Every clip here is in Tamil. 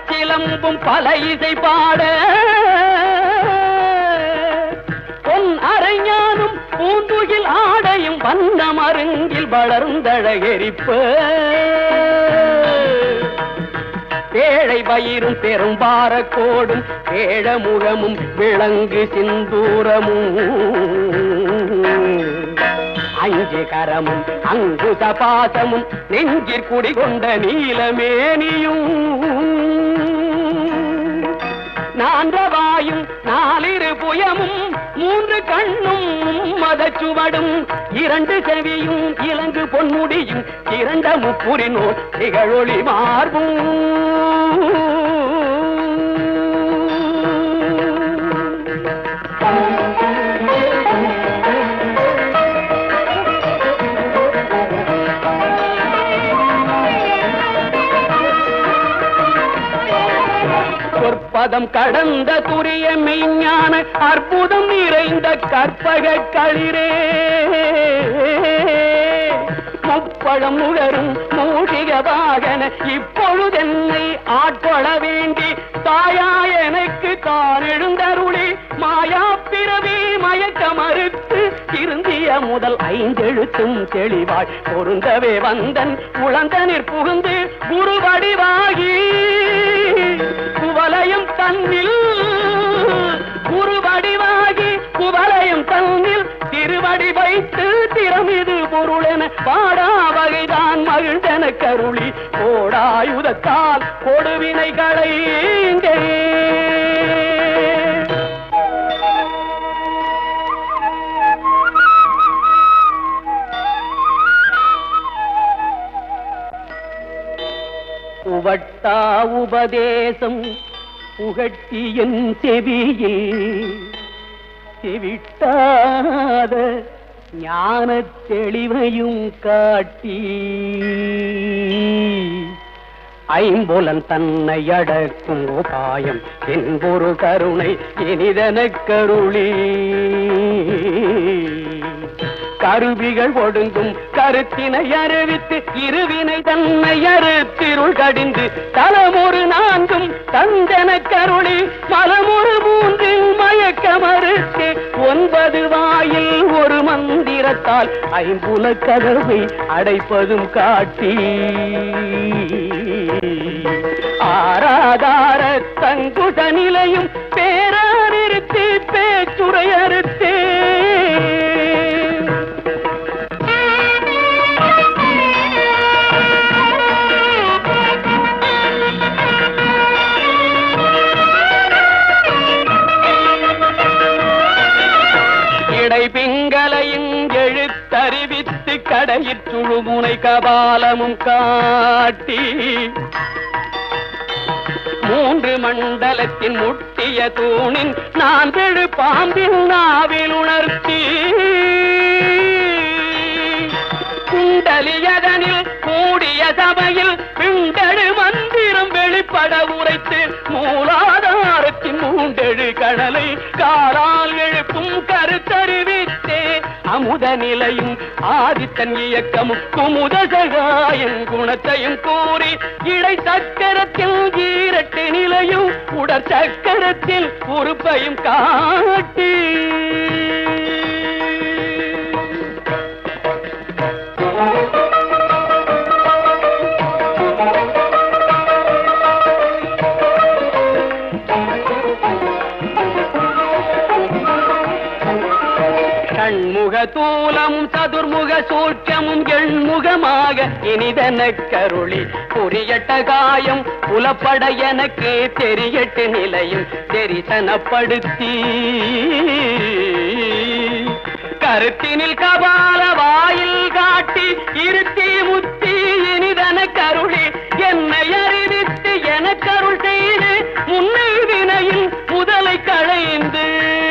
பச்சிலம்பும் பல இசை பாட பொன் அரைஞானும் பூந்துகில் ஆடையும் வண்ண மருங்கில் வளர்ந்தழகெரிப்ப பேழை பயிரும் பெரும்பார கோடும் பேழமுகமும் விளங்கு சிந்தூரமும் அஞ்சு கரமும் அங்குச பாசமும் நெஞ்சிற் குடிகொண்ட நீலமேனியும் நான்றவாயும் நாலிரு புயமும் மூன்று கண்ணும் மதச்சுவடும் இரண்டு செவியும் இலங்கு பொன்முடியும் இரண்ட முப்புரினோ திகழொளி மார்பும் சொற்பதம் கடந்த துரிய மெய்ஞான அற்புதம் நிறைந்த கற்பக களிரே முப்பழம் நுகரும் மூஷிக வாகன இப்பொழுதென்னை ஆட்கொள்ள வேண்டி தாயா எனக்கு தான் எழுந்தருளி மாயா பிறவி மயக்க மறுத்து திருந்திய முதல் ஐந்தெழுத்தும் தெளிவாய் பொருந்தவே வந்தன் உழந்தனிற் புகுந்து குரு வடிவாகி குவலயம் தன்னில் குரு வடிவாகி குவலயம் தன்னில் திருவடி வைத்து திறமிது பொருளென பாடா வகைதான் மகிழ்ந்தன கருளி கோடாயுதத்தால் கொடுவினைகளை இங்கே உவட்டா உபதேசம் புகட்டி என் செவியில் செவிட்டாத ஞான தெளிவையும் காட்டி ஐம்புலன் தன்னை அடக்கும் உபாயம் என்பொரு கருணை இனிதனக் கருளி கருவிகள் ஒடுங்கும் கருத்தினை அறிவித்து இருவினை தன்னை அறுத்திருள் கடிந்து தலமொரு நான்கும் தந்தன கருளி மலமொரு மூன்றில் மயக்க மறுத்து ஒன்பது வாயில் ஒரு மந்திரத்தால் ஐம்புல கதவை அடைப்பதும் காட்டி ஆராதார தங்குத நிலையும் பேராரிருத்தி பேச்சுரை அறுத்தே இடை பிங்களையும் எழுத்தறிவித்து கடையிற் சுழுமுனை கபாலமும் காட்டி மூன்று மண்டலத்தின் முட்டிய தூணின் நான் பெழு பாம்பின் நாவில் உணர்த்தி குண்டலியதனில் கூடிய சபையில் பிண்டழு மந்திரம் வெளிப்பட உரைத்து மூலாதாரத்தின் மூண்டெழு கடலை காலால் எழுப்பும் கருத்தறிவித்தே அமுத நிலையும் ஆதித்தன் இயக்கமும் குமுத சகாயம் குணத்தையும் கூறி இடை சக்கரத்தில் ஈரட்டு நிலையும் உடற் சக்கரத்தில் உறுப்பையும் காட்டி கண்முக தூலமும் சதுர்முக சூட்சமும் எண்முகமாக இனிதன கருளி புரியட்ட காயம் புலப்பட எனக்கு தெரியட்டு நிலையும் தெரிசனப்படுத்தி கருத்தினில் கபால வாயில் காட்டி இருத்தி முத்தி இனிதன கருளி என்னை அறிவித்து எனக்கருள் செய்து முன்னை வினையில் முதலை களைந்து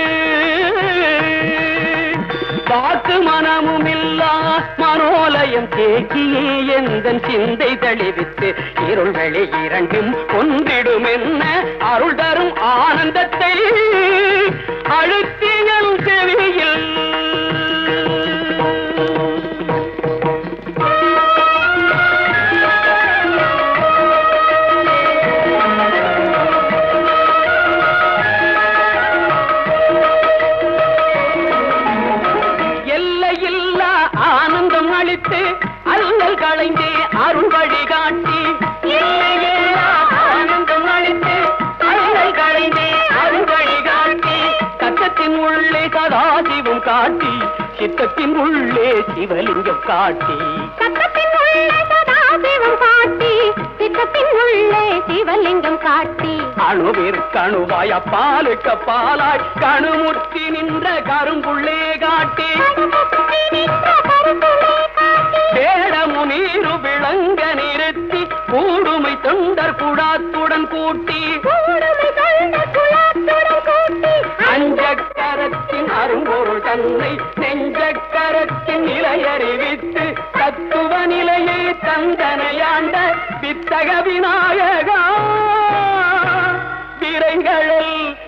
வாக்கு மனமுமில்லா மனோலயம் தேக்கியே எந்தன் சிந்தை தெளிவித்து இருள் வெளி இரண்டும் ஒன்றிடும் என்ன அருள் தரும் ஆனந்தத்தை அழுத்தியல் செவியில் காட்டி சித்தத்தின் உள்ளே சிவலிங்கம் காட்டி சத்தத்தின் உள்ளே சதாசிவம் காட்டி சித்தத்தின் உள்ளே சிவலிங்கம் காட்டி அணுவிற்கணுவாய் அப்பாலுக்கு பாலாய் கணுமுற்றி நின்ற கரும்புள்ளே காட்டி கடுமுற்றி நின்ற கருத்துளே காட்டி வேடமு நீரு விளங்க நிறுத்தி கூடுமை தொண்டர் குடாத்துடன் கூட்டி கூடுமை கொண்ட குலத்துடன் கூட்டி அஞ்சக்கரத்தின் அரும்பொருள் தன்னை நெஞ்சக்கரத்தின் நிலையறிவித்து தத்துவ நிலையை தந்தனையாண்ட வித்தக விநாயகா விரைகளில்